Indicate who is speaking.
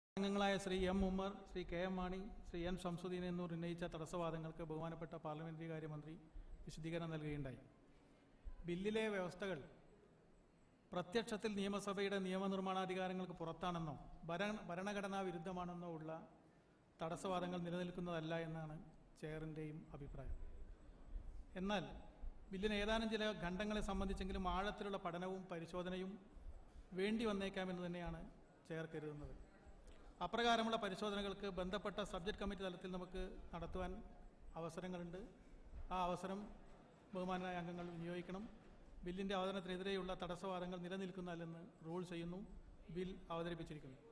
Speaker 1: അംഗങ്ങളായ Shri M Ummer Shri K M Mani Shri N Shamsuddin എന്നിവർ ഉന്നയിച്ച തടസ്സവാദങ്ങൾക്ക് ബഹുമാനപ്പെട്ട പാർലമെന്ററി കാര്യമന്ത്രി വിശദീകരണം നൽകുകയുണ്ടായി ബില്ലിലെ വ്യവസ്ഥകൾ പ്രത്യക്ഷത്തിൽ നിയമസഭയുടെ നിയമനിർമ്മാണാധികാരങ്ങൾക്ക് പുറത്താണെന്നോ ഭരണ ഭരണഘടനാ വിരുദ്ധമാണെന്നോ ഉള്ള തടസ്സവാദങ്ങൾ നിലനിൽക്കുന്നതല്ല എന്നാണ് ചെയറിൻ്റെയും അഭിപ്രായം എന്നാൽ ബില്ലിന് ഏതാനും ചില ഖണ്ഡങ്ങളെ സംബന്ധിച്ചെങ്കിലും ആഴത്തിലുള്ള പഠനവും പരിശോധനയും വേണ്ടി വന്നേക്കാമെന്ന് തന്നെയാണ് ചെയർ കരുതുന്നത് അപ്രകാരമുള്ള പരിശോധനകൾക്ക് ബന്ധപ്പെട്ട സബ്ജക്ട് കമ്മിറ്റി തലത്തിൽ നമുക്ക് നടത്തുവാൻ അവസരങ്ങളുണ്ട് ആ അവസരം ബഹുമാനായ അംഗങ്ങൾ വിനിയോഗിക്കണം ബില്ലിൻ്റെ അവതരണത്തിനെതിരെയുള്ള തടസ്സവാദങ്ങൾ നിലനിൽക്കുന്നതല്ലെന്ന് റൂൾ ചെയ്യുന്നു ബിൽ അവതരിപ്പിച്ചിരിക്കുന്നു